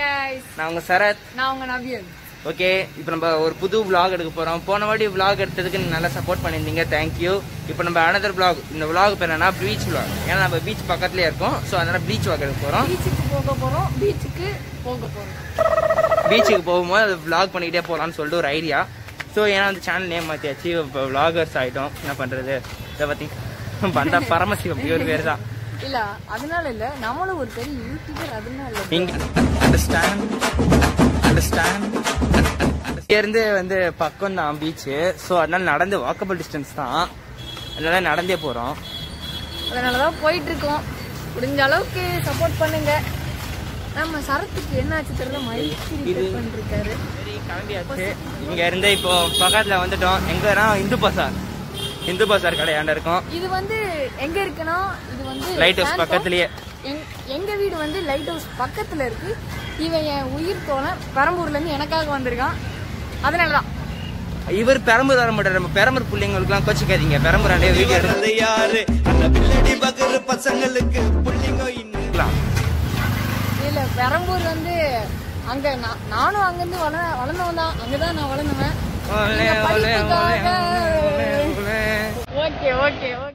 guys நான் உங்க சரத் நான் உங்க நவியன் ஓகே இப்போ நம்ம ஒரு புது vlog எடுக்க போறோம் போன வாட்டி vlog எடுத்ததுக்கு நீங்க நல்லா சப்போர்ட் பண்ணியிருந்தீங்க தேங்க்யூ இப்போ நம்ம அனதர் vlog இந்த vlog பேர் என்னன்னா பீச் vlog ஏன்னா நம்ம பீச் பக்கத்துலயே இருக்கோம் ஸோ அதனால பீச் vlog எடுக்க போறோம் பீச்சுக்கு போக போறோம் பீச்சுக்கு போக போறோம் பீச்சுக்கு போகும்போது அது vlog பண்ணிக்கிட்டே போகலான்னு சொல்லிட்டு ஒரு ஐடியா ஸோ ஏன்னா அந்த சேனல் நேம் மாற்றியாச்சு இப்போ vloggers ஆகிட்டோம் என்ன பண்ணுறது இதை பற்றி பந்தா பரமசிவம் அப்படி ஒரு பேர் தான் இல்ல அதனால இல்ல நம்மளும் ஒரு பெரிய யூடியூபர் அதனால இல்ல இங்க அண்டர்ஸ்டாண்ட் அண்டர்ஸ்டாண்ட் இருந்து வந்து பக்கம் தான் பீச்சு ஸோ அதனால நடந்து வாக்கபிள் டிஸ்டன்ஸ் தான் அதனால நடந்தே போகிறோம் அதனாலதான் போயிட்டு இருக்கோம் முடிஞ்ச அளவுக்கு சப்போர்ட் பண்ணுங்க நம்ம சரத்துக்கு என்ன ஆச்சு தெரியல மைக்கு இது- பண்ணிருக்காரு சரி கிளம்பியாச்சு இங்க இருந்து இப்போ பக்கத்துல வந்துட்டோம் எங்கன்னா இந்து பசார் இந்து பசார் கடையாண்ட இருக்கோம் இது வந்து எங்க இருக்குன்னா இது வந்து லைட் ஹவுஸ் சாந்தோம். பக்கத்துலயே எங்- எங்க வீடு வந்து லைட் ஹவுஸ் பக்கத்துல இருக்கு இவன் என் உயிர் தோழன் பெரம்பூர்ல இருந்து எனக்காக வந்திருக்கான் அதனாலதான் இவர் பெரம்பூர் வர மாட்டார் நம்ம பெரம்பூர் பிள்ளைங்களுக்குலாம் கோச்சிக்காதீங்க பெரம்பூர் ஆண்டே வீடியோ அது யாரு அந்த பிள்ளடி பகரு பசங்களுக்கு புள்ளிங்க இன்னும் எடுக்கலாம் இல்ல பெரம்பூர் வந்து அங்க நான்- நானும் அங்கிருந்து வள வளர்ந்தவன் தான் அங்கதான் நான் வளர்ந்தவன் ஒலே, இந்த ஒலே, ஒலே, படிப்புக்காக- ஒலே, ஒலே. ஓகே ஓகே ஓகே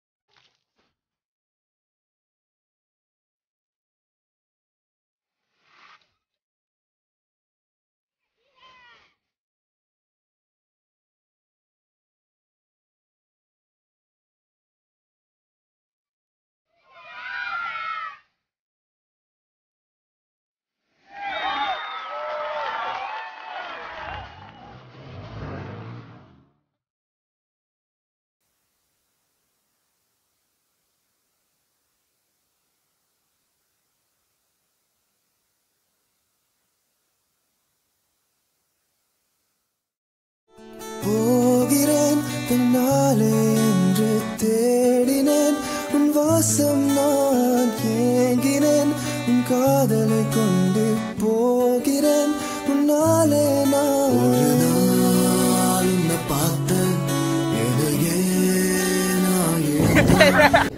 போகிறேன் பின்னாலே என்று தேடினேன் உன் வாசம் நான் ஏங்கினேன் உன் காதலை கொண்டு போகிறேன் உன்னாலே நான் ஒரு நாள் உன்னை பார்த்தேன் எதையே நான் இழந்தேன்.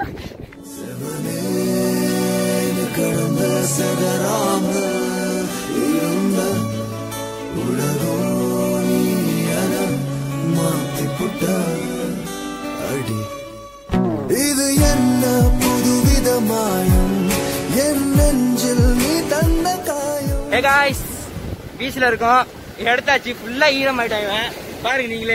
செவனேன்னு கடந்த செதறாம இருந்த உலகம் நீ என மாத்தி புட்ட அடி இது என்ன புதுவித மாயம் என் நெஞ்சில் நீ தந்த காயம் ஹே காய்ஸ் பீச்ல இருக்கோம் எடுத்தாச்சு ஃபுல்லா ஈரம் ஆயிட்டாங்க பாருங்க நீங்களே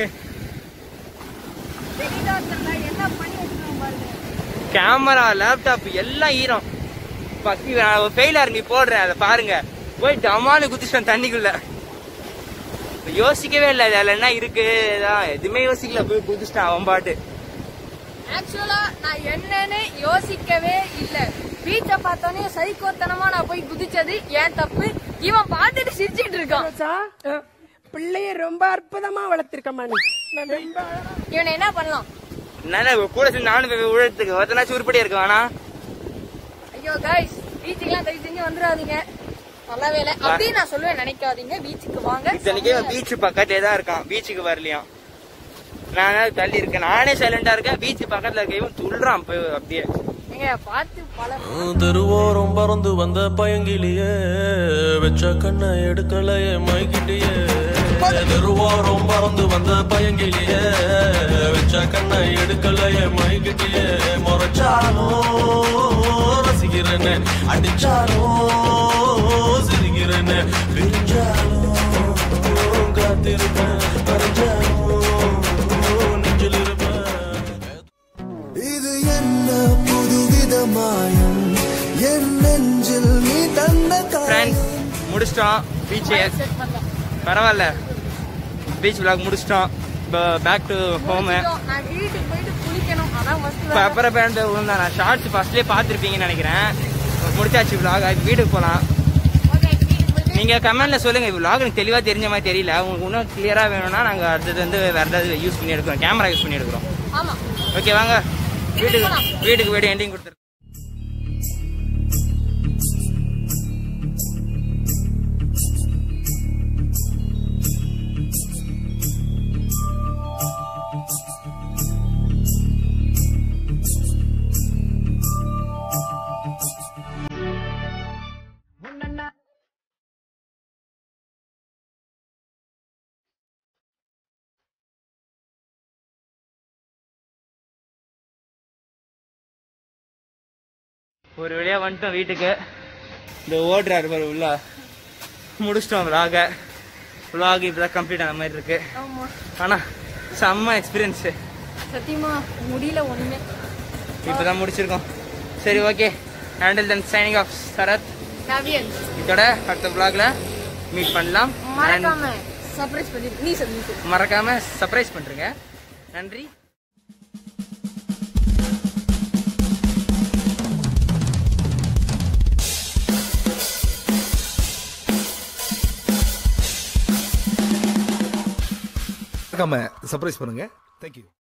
என்ன பண்ணி வச்சிருக்கோம் பாருங்க கேமரா லேப்டாப் எல்லாம் ஈரம் பக்கி ஃபெயிலா நீ போடுறேன் அதை பாருங்க போய் டமானு குதிச்சிட்டேன் தண்ணிக்குள்ள யோசிக்கவே இல்லை அதுல என்ன இருக்கு இதான் எதுவுமே யோசிக்கல போய் குதிச்சிட்டேன் அவன் பாட்டு ஆக்சுவலா நான் என்னன்னு யோசிக்கவே இல்ல பீச்சை பார்த்தோன்னே சைக்கோத்தனமா நான் போய் குதிச்சது ஏன் தப்பு இவன் பார்த்துட்டு சிரிச்சிட்டு இருக்கான் ரோசா, பிள்ளைய ரொம்ப அற்புதமா வளர்த்திருக்கம்மா நீ நான் ரொம்ப அழகா- இவனை என்ன பண்ணலாம் என்ன கூட சேர்ந்து நானும் போய் உழத்துக்கு ஒருத்தனாச்சும் உருப்படியா இருக்கு வேணா ஐயோ கைஸ் பீச்சுக்கெல்லாம் தயவு செஞ்சு வந்துடாதீங்க நல்லாவே இல்லை அப்படின்னு நான் சொல்லுவேன் நினைக்காதீங்க பீச்சுக்கு வாங்க இத்தனைக்கே பீச் பக்கத்தே தான் இருக்கான் பீச்சுக்கு வரலையாம் நான் தள்ளி இருக்கேன் நானே சைலண்டா இருக்கேன் பீச் பக்கத்துல இருக்க இவன் துள்றான் போய் அப்படியே நீங்க பார்த்து பல தெருவோரம் பறந்து வந்த பயங்கிலியே வெச்ச கண்ணை எடுக்கலையே மைகிட்டியே தெருவோரம் பறந்து வந்த பயங்கிலியே வெச்ச கண்ணை எடுக்கலையே மைகிட்டியே முறைச்சாலும் ரசிக்கிறேன்னு அடிச்சாலும் சிரிக்கிறேன்னு பிரிஞ்சாலும் காத்திருப்பேன் மறைஞ்சாலும் நெஞ்சில் இருப்பேன் இது என்ன புதுவித மாயம் என் நெஞ்சில் நீ தந்த காயம் ஃப்ரெண்ட்ஸ் முடிச்சிட்டோம் பீச் செட் பண்ணலாம் பரவாயில்ல பீச் விளாக் முடிச்சிட்டோம் இப்போ பேக் டு ஹோம் நான் வீட்டுக்கு போயிட்டு குளிக்கணும் அதான் இப்போ ஃபர்ஸ்ட் அப்புறம் பேண்ட் விழுந்தா நான் ஷார்ட்ஸ் ஃபர்ஸ்ட்லேயே பார்த்துருப்பீங்கன்னு நினைக்கிறேன் முடிச்சாச்சு விளாக் அது வீட்டுக்கு போகலாம் ஓகே வீட்டுக்கு போயிட்டு நீங்கள் கமெண்ட்ல சொல்லுங்க விளாக் எனக்கு தெளிவாக தெரிஞ்ச மாதிரி தெரியல உங்களுக்கு இன்னும் கிளியராக வேணும்னா நாங்கள் அடுத்தது வந்து வேறு ஏதாவது யூஸ் பண்ணி எடுக்கிறோம் கேமரா யூஸ் பண்ணி எடுக்கிறோம் ஆமா ஓகே வாங்க வீட்டுக்கு போலாம். வீட்டுக்கு போய்ட்டு எண்டிங் கொடுத்துருக்கோம் ஒரு வழியா வந்துட்டோம் வீட்டுக்கு இந்த ஓடுறாரு பாரு உள்ள முடிச்சிட்டோம் விலாக விலாக் இப்பதான் கம்ப்ளீட் ஆன மாதிரி இருக்கு ஆமா ஆனா செம்ம எக்ஸ்பீரியன்ஸ் சத்தியமா முடியல ஒண்ணுமே இப்பதான் முடிச்சிருக்கோம் சரி okay handle then signing off Sarath நவியன் இதோட அடுத்த vlogல மீட் பண்ணலாம் And மறக்காம சர்ப்ரைஸ் பண்ணி நீ சொல்லு நீ சொல்லு மறக்காம சர்ப்ரைஸ் பண்றீங்க நன்றி மறக்காம சர்ப்ரைஸ் பண்ணுங்க தேங்க்யூ